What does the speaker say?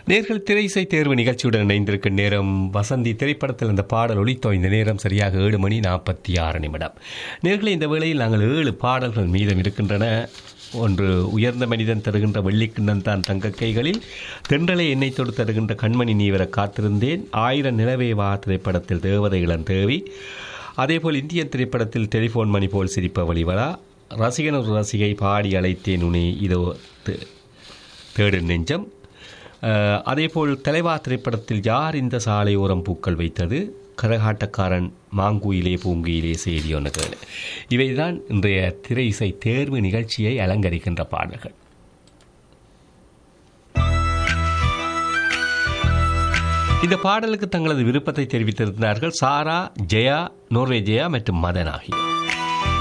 நேர்கள் திரை இசை தேர்வு நிகழ்ச்சியுடன் இணைந்திருக்கும் நேரம் வசந்தி திரைப்படத்தில் இந்த பாடல் ஒளித்தோ இந்த நேரம் சரியாக ஏழு மணி நாற்பத்தி ஆறு நிமிடம் நேர்களை இந்த வேளையில் நாங்கள் ஏழு பாடல்கள் மீதம் இருக்கின்றன ஒன்று உயர்ந்த மனிதன் தருகின்ற வெள்ளிக்கிண்ணன் தான் தங்க கைகளில் தென்றலை எண்ணெய் தொடு தருகின்ற கண்மணி நீவர காத்திருந்தேன் ஆயிரம் நிலவே வா திரைப்படத்தில் தேவதை இளம் தேவி அதேபோல் இந்திய திரைப்படத்தில் டெலிஃபோன் மணி போல் சிரிப்ப வழிவரா ரசிகன் ஒரு ரசிகை பாடி அழைத்தேன் உனே இதோ தே- தேடு நெஞ்சம் அஹ், அதேபோல் தலைவா திரைப்படத்தில் யார் இந்த சாலையோரம் பூக்கள் வைத்தது கரகாட்டக்காரன் மாங்குயிலே பூங்குயிலே செய்தி ஒன்று கேளு இவைதான் இன்றைய திரை இசை தேர்வு நிகழ்ச்சியை அலங்கரிக்கின்ற பாடல்கள் இந்த பாடலுக்கு தங்களது விருப்பத்தை தெரிவித்திருந்தார்கள் சாரா ஜெயா நோர்வே ஜெயா மற்றும் மதன் ஆகியோர்